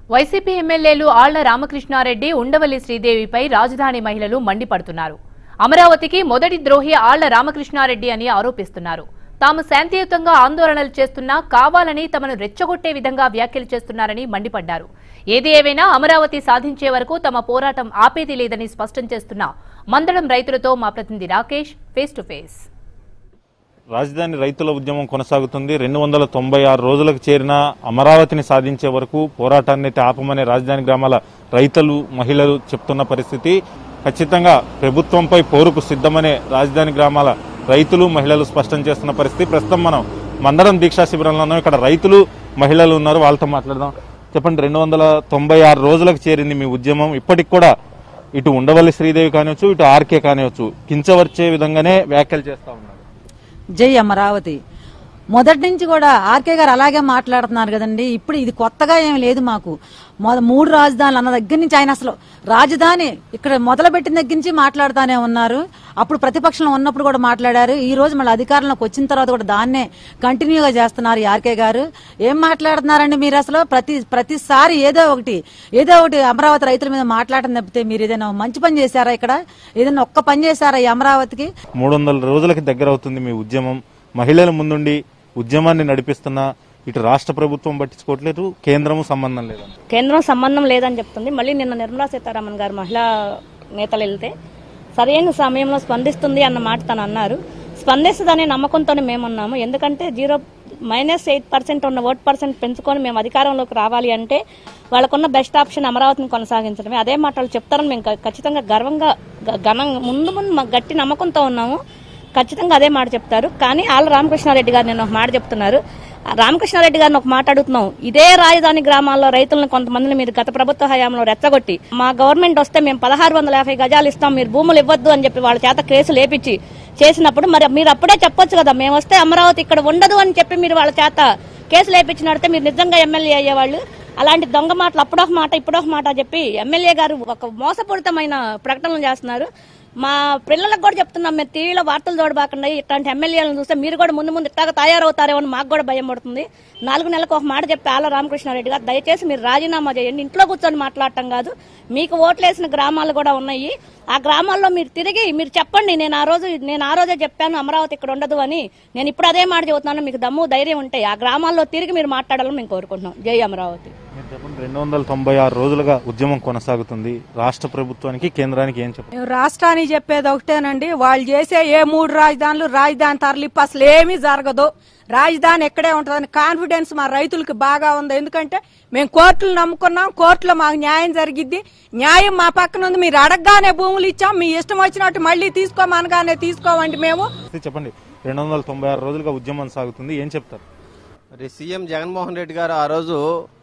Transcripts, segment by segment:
YCP ఎమ్మెల్యేలు ఆళ్ల రామకృష్ణారెడ్డి ఉండవల్లి శ్రీదేవిపై రాజధాని మహిళలు మండిపడుతున్నారు అమరావతికి మొదటి ద్రోహి ఆళ్ల రామకృష్ణారెడ్డి అని ఆరోపిస్తున్నారు తాము శాంతియుతంగా ఆందోళనలు చేస్తున్నా కావాలని తమను రెచ్చగొట్టే విధంగా వ్యాఖ్యలు చేస్తున్నారని మండిపడ్డారు ఏది ఏవైనా అమరావతి సాధించే వరకు తమ పోరాటం ఆపేది లేదని స్పష్టం చేస్తున్న మందడం రైతులతో మా ప్రతినిధి రాకేష్ ఫేస్ టు ఫేస్ రాజధాని రైతుల ఉద్యమం కొనసాగుతుంది రెండు వందల తొంభై ఆరు రోజులకు చేరిన అమరావతిని సాధించే వరకు పోరాటాన్ని అయితే ఆపమనే రాజధాని గ్రామాల రైతులు మహిళలు చెప్తున్న పరిస్థితి ఖచ్చితంగా ప్రభుత్వంపై పోరుకు సిద్ధమనే రాజధాని గ్రామాల రైతులు మహిళలు స్పష్టం చేస్తున్న పరిస్థితి ప్రస్తుతం మనం మందరం దీక్షా శిబిరంలో ఉన్నాం ఇక్కడ రైతులు మహిళలు ఉన్నారు వాళ్ళతో మాట్లాడదాం చెప్పండి రెండు వందల తొంభై ఆరు రోజులకు చేరింది మీ ఉద్యమం ఇప్పటికి కూడా ఇటు ఉండవల్లి శ్రీదేవి కానివచ్చు ఇటు ఆర్కే కానివచ్చు కించవర్చే విధంగానే వ్యాఖ్యలు చేస్తా ఉన్నారు జై అమరావతి మొదటి నుంచి కూడా ఆర్కే గారు అలాగే మాట్లాడుతున్నారు కదండి ఇప్పుడు ఇది కొత్తగా ఏం లేదు మాకు మొద మూడు రాజధానులు అన్న దగ్గర నుంచి ఆయన అసలు రాజధాని ఇక్కడ మొదలు పెట్టిన దగ్గర నుంచి మాట్లాడుతానే ఉన్నారు అప్పుడు ప్రతిపక్షంలో ఉన్నప్పుడు కూడా మాట్లాడారు ఈ రోజు మళ్ళీ అధికారంలోకి వచ్చిన తర్వాత కూడా దాన్నే కంటిన్యూగా చేస్తున్నారు ఈ ఆర్కే గారు ఏం మాట్లాడుతున్నారండి మీరు అసలు ప్రతి ప్రతిసారి ఏదో ఒకటి ఏదో ఒకటి అమరావతి రైతుల మీద మాట్లాడటం తప్పితే మీరు ఏదైనా మంచి పని చేశారా ఇక్కడ ఏదైనా ఒక్క పని చేశారా ఈ అమరావతికి మూడు వందల రోజులకి దగ్గర అవుతుంది మీ ఉద్యమం మహిళల ముందుండి ఉద్యమాన్ని నడిపిస్తున్న ఇటు రాష్ట్ర ప్రభుత్వం పట్టించుకోవట్లేదు కేంద్రము సంబంధం లేదండి కేంద్రం సంబంధం లేదని చెప్తుంది మళ్ళీ నిన్న నిర్మలా సీతారామన్ గారు మహిళా నేతలు వెళ్తే సరైన సమయంలో స్పందిస్తుంది అన్న మాట తను అన్నారు స్పందిస్తుందనే నమ్మకంతోనే మేమున్నాము ఎందుకంటే జీరో మైనస్ ఎయిట్ పర్సెంట్ ఉన్న ఓట్ పర్సెంట్ పెంచుకొని మేము అధికారంలోకి రావాలి అంటే వాళ్ళకున్న బెస్ట్ ఆప్షన్ అమరావతిని కొనసాగించడమే అదే మాటలు చెప్తారని మేము ఖ- ఖచ్చితంగా గర్వంగా గ- ఘనంగా ముందు ముందు మాకు గట్టి నమ్మకంతో ఉన్నాము ఖచ్చితంగా అదే మాట చెప్తారు కానీ ఆళ్ళ రామకృష్ణారెడ్డి గారు నేను ఒక మాట చెప్తున్నారు ఆ రామకృష్ణారెడ్డి గారిని ఒక మాట అడుగుతున్నాం ఇదే రాజధాని గ్రామాల్లో రైతులను కొంతమందిని మీరు గత ప్రభుత్వ హయాంలో రెచ్చగొట్టి మా గవర్నమెంట్ వస్తే మేము పదహారు వందల యాభై గజాలు ఇస్తాం మీరు భూములు ఇవ్వద్దు అని చెప్పి వాళ్ళ చేత కేసులు లేపించి చేసినప్పుడు మరి మీరు అప్పుడే చెప్పొచ్చు కదా మేము వస్తే అమరావతి ఇక్కడ ఉండదు అని చెప్పి మీరు వాళ్ళ చేత కేసులు లేపించినడితే మీరు నిజంగా ఎమ్మెల్యే అయ్యేవాళ్ళు అలాంటి దొంగ మాటలు అప్పుడొక మాట ఇప్పుడొక మాట చెప్పి ఎమ్మెల్యే గారు ఒక మోసపూరితమైన ప్రకటనలు చేస్తున్నారు మా పిల్లలకు కూడా చెప్తున్నాం మీరు టీవీలో వార్తలు చూడబాకండి ఇట్లాంటి ఎమ్మెల్యేలను చూస్తే మీరు కూడా ముందు ముందు ఇట్లాగా తయారవుతారేమో అని మాకు కూడా భయం పడుతుంది నాలుగు నెలలకు ఒక మాట చెప్పి ఆల రామకృష్ణారెడ్డి గారు దయచేసి మీరు రాజీనామా చేయండి ఇంట్లో కూర్చొని మాట్లాడటం కాదు మీకు ఓట్లేసిన గ్రామాలు కూడా ఉన్నాయి ఆ గ్రామాల్లో మీరు తిరిగి మీరు చెప్పండి నేను ఆ రోజు నేను ఆ రోజే చెప్పాను అమరావతి ఇక్కడ ఉండదు అని నేను ఇప్పుడు అదే మాట చెబుతున్నాను మీకు దమ్ము ధైర్యం ఉంటే ఆ గ్రామాల్లో తిరిగి మీరు మాట్లాడాలని మేము కోరుకుంటున్నాం జై అమరావతి మీరు చెప్పండి రెండు వందల తొంభై ఆరు రోజులుగా ఉద్యమం కొనసాగుతుంది రాష్ట్ర ప్రభుత్వానికి కేంద్రానికి ఏం చెప్పండి మేము రాష్ట్రానికి చెప్పేది ఒకటేనండి వాళ్ళు చేసే ఏ మూడు రాజధానులు రాజధాని తరలింపు అసలు ఏమీ జరగదు రాజధాని ఎక్కడే ఉంటుందని కాన్ఫిడెన్స్ మా రైతులకు బాగా ఉంది ఎందుకంటే మేము కోర్టులు నమ్ముకున్నాం కోర్టులో మాకు న్యాయం జరిగిద్ది న్యాయం మా పక్కన ఉంది మీరు అడగగానే భూములు ఇచ్చాం మీ ఇష్టం వచ్చినట్టు మళ్ళీ తీసుకోమనగానే తీసుకోవండి మేము చెప్పండి రెండు వందల తొంభై ఆరు రోజులుగా ఉద్యమం సాగుతుంది ఏం చెప్తారు మరి సీఎం జగన్మోహన్ రెడ్డి గారు ఆ రోజు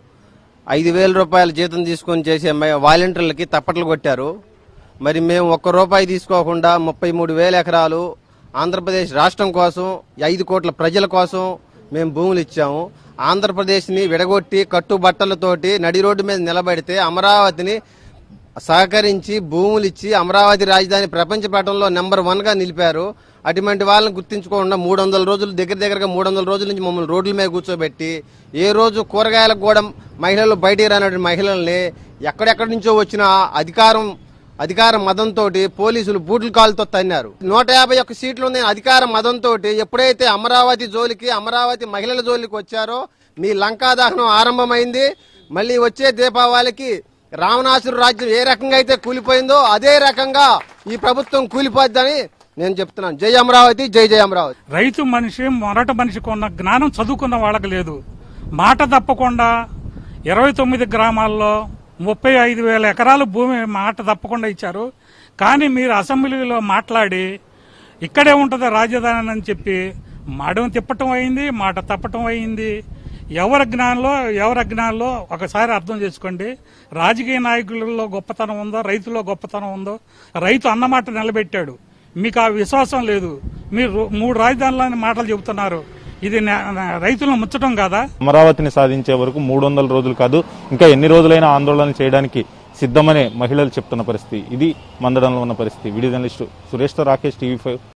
ఐదు వేల రూపాయల జీతం తీసుకొని చేసే మ- వాలంటీర్లకి తప్పట్లు కొట్టారు మరి మేము ఒక్క రూపాయి తీసుకోకుండా ముప్పై మూడు వేల ఎకరాలు ఆంధ్రప్రదేశ్ రాష్ట్రం కోసం ఐదు కోట్ల ప్రజల కోసం మేము భూములు ఇచ్చాము ఆంధ్రప్రదేశ్ని విడగొట్టి కట్టుబట్టలతోటి నడి రోడ్డు మీద నిలబెడితే అమరావతిని సహకరించి భూములు ఇచ్చి అమరావతి రాజధాని ప్రపంచ పటంలో నెంబర్ వన్ గా నిలిపారు అటువంటి వాళ్ళని గుర్తించుకోకుండా మూడు వందల రోజులు దగ్గర దగ్గరగా మూడు వందల రోజుల నుంచి మమ్మల్ని రోడ్ల మీద కూర్చోబెట్టి ఏ రోజు కూరగాయలకు కూడా మహిళలు బయటికి రానటువంటి మహిళల్ని ఎక్కడెక్కడి నుంచో వచ్చిన అధికారం అధికార మదంతో పోలీసులు బూట్ల కాలుతో తన్నారు నూట యాభై ఒక్క సీట్లు ఉన్న అధికార మదంతో ఎప్పుడైతే అమరావతి జోలికి అమరావతి మహిళల జోలికి వచ్చారో మీ లంకా దహనం ఆరంభమైంది మళ్ళీ వచ్చే దీపావళికి రావణాసురు రాజ్యం ఏ రకంగా అయితే కూలిపోయిందో అదే రకంగా ఈ ప్రభుత్వం కూలిపోద్దని నేను చెప్తున్నాను జై అమరావతి జై జై అమరావతి రైతు మనిషి మొరట మనిషికి ఉన్న జ్ఞానం చదువుకున్న వాళ్ళకి లేదు మాట తప్పకుండా ఇరవై తొమ్మిది గ్రామాల్లో ముప్పై ఐదు వేల ఎకరాలు భూమి మాట తప్పకుండా ఇచ్చారు కానీ మీరు అసెంబ్లీలో మాట్లాడి ఇక్కడే ఉంటుంది రాజధాని అని చెప్పి మాడం తిప్పటం అయింది మాట తప్పటం అయింది ఎవరి జ్ఞానంలో ఎవరి అజ్ఞానంలో ఒకసారి అర్థం చేసుకోండి రాజకీయ నాయకులలో గొప్పతనం ఉందో రైతులో గొప్పతనం ఉందో రైతు అన్నమాట నిలబెట్టాడు మీకు ఆ విశ్వాసం లేదు మీరు మూడు రాజధానులని మాటలు చెబుతున్నారు ఇది నా- నా రైతులను ముచ్చటం కాదా అమరావతిని సాధించే వరకు మూడు వందల రోజులు కాదు ఇంకా ఎన్ని రోజులైనా ఆందోళన చేయడానికి సిద్ధమనే మహిళలు చెప్తున్న పరిస్థితి ఇది మందడంలో ఉన్న పరిస్థితి వీడియో జర్నలిస్టు సురేష్తో రాకేష్ టీవీ ఫైవ్